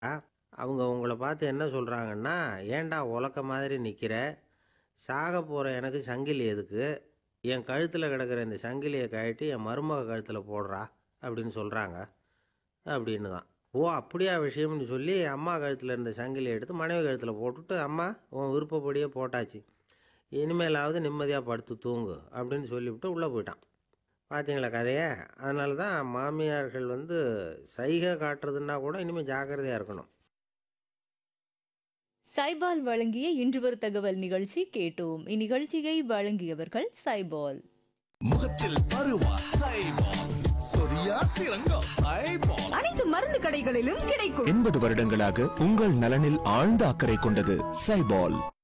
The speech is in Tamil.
அவங்க உங்களை பார்த்து என்ன சொல்கிறாங்கன்னா ஏன்டா உலக்க மாதிரி நிற்கிற சாக போகிற எனக்கு சங்கிலி எதுக்கு என் கழுத்தில் கிடக்கிற இந்த சங்கிலியை கழட்டி என் மருமக கழுத்தில் போடுறா அப்படின்னு சொல்கிறாங்க அப்படின்னு தான் ஓ அப்படியா விஷயம்னு சொல்லி அம்மா கழுத்தில் இருந்த சங்கிலியை எடுத்து மனைவி கழுத்தில் போட்டுட்டு அம்மா உன் விருப்பப்படியே போட்டாச்சு இனிமேலாவது நிம்மதியாக படுத்து தூங்கு அப்படின்னு சொல்லிவிட்டு உள்ளே போயிட்டான் பார்த்தீங்களா கதையை அதனால தான் மாமியார்கள் வந்து சைகை காட்டுறதுன்னா கூட இனிமேல் ஜாக்கிரதையாக இருக்கணும் சைபால் வழங்கிய இன்று ஒரு தகவல் நிகழ்ச்சி கேட்டோம் இந்நிகழ்ச்சியை வழங்கியவர்கள் சைபால் முகத்தில் பருவா சைபால் சொரியா சிறங்கம் சைபால் அனைத்து மருந்து கடைகளிலும் கிடைக்கும் எண்பது வருடங்களாக உங்கள் நலனில் ஆழ்ந்த அக்கறை கொண்டது சைபால்